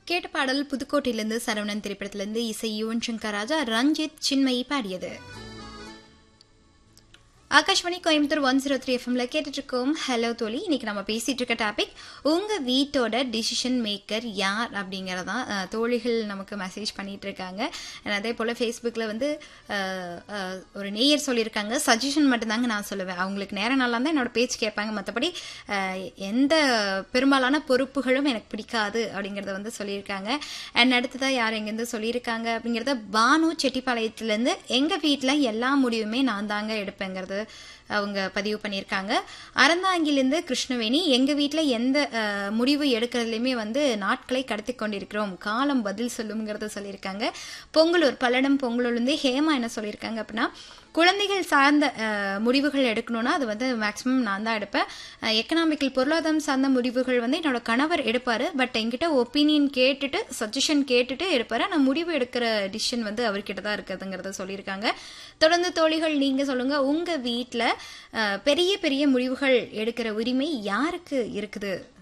கேட்ட பாடல் புதுக்கோட்டையிலிருந்து சரவணன் திரைப்படத்திலிருந்து இசை யுவன் சங்கர் ராஜா ரஞ்சித் சின்மயி பாடியது Akashvani Coimbatore one zero three எஃப்எம்ல கேட்டுட்டு இருக்கோம் ஹலோ தோழி இன்னைக்கு நம்ம பேசிட்டு இருக்க டாபிக் உங்க வீட்டோட டிசிஷன் மேக்கர் யார் அப்படிங்கறதான் அஹ், தோழிகள் நமக்கு மெசேஜ் பண்ணிட்டு இருக்காங்க And அதே போல ஃபேஸ்புக்ல வந்து அஹ், அஹ், ஒரு நேயர் சொல்லியிருக்காங்க சஜஷன் மட்டும்தாங்க நான் சொல்லுவேன் அவங்களுக்கு நேரம் நல்லா இருந்தா என்னோட பேச்சு கேட்பாங்க மற்றபடி எந்த பெரும்பாலான பொறுப்புகளும் எனக்கு பிடிக்காது அப்படிங்கறத வந்து சொல்லியிருக்காங்க அண்ட் அடுத்ததா யார் எங்கேருந்து சொல்லியிருக்காங்க அப்படிங்கறத பானு செட்டிப்பாளையத்துலேருந்து எங்க வீட்டில் எல்லா முடிவுமே நான் தாங்க எடுப்பேங்கிறது அவங்க பதிவு பண்ணியிருக்காங்க அறந்தாங்கிலிருந்து கிருஷ்ணவேணி எங்க வீட்டில் எந்த அஹ், முடிவு எடுக்கிறதுலையுமே வந்து நாட்களை கடத்தி கொண்டிருக்கிறோம் காலம் பதில் சொல்லுங்கிறத சொல்லியிருக்காங்க பொங்கலூர் பல்லடம் பொங்கலூர்லேருந்து ஹேமா என்ன சொல்லியிருக்காங்க அப்படின்னா குழந்தைகள் சார்ந்த அஹ், முடிவுகள் எடுக்கணும்னா அது வந்து மேக்ஸிமம் நான் தான் எடுப்பேன் எக்கனாமிக்கல் பொருளாதாரம் சார்ந்த முடிவுகள் வந்து என்னோட கணவர் எடுப்பாரு பட் என்கிட்ட ஒப்பீனியன் கேட்டுட்டு சஜஷன் கேட்டுட்டு எடுப்பாரு ஆனால் முடிவு எடுக்கிற டிசிஷன் வந்து அவர்கிட்ட தான் இருக்குதுங்கிறத சொல்லியிருக்காங்க தொடர்ந்து தோழிகள் நீங்க சொல்லுங்க உங்க வீட்டில் பெரிய பெரிய முடிவுகள் எடுக்கிற உரிமை யாருக்கு இருக்குது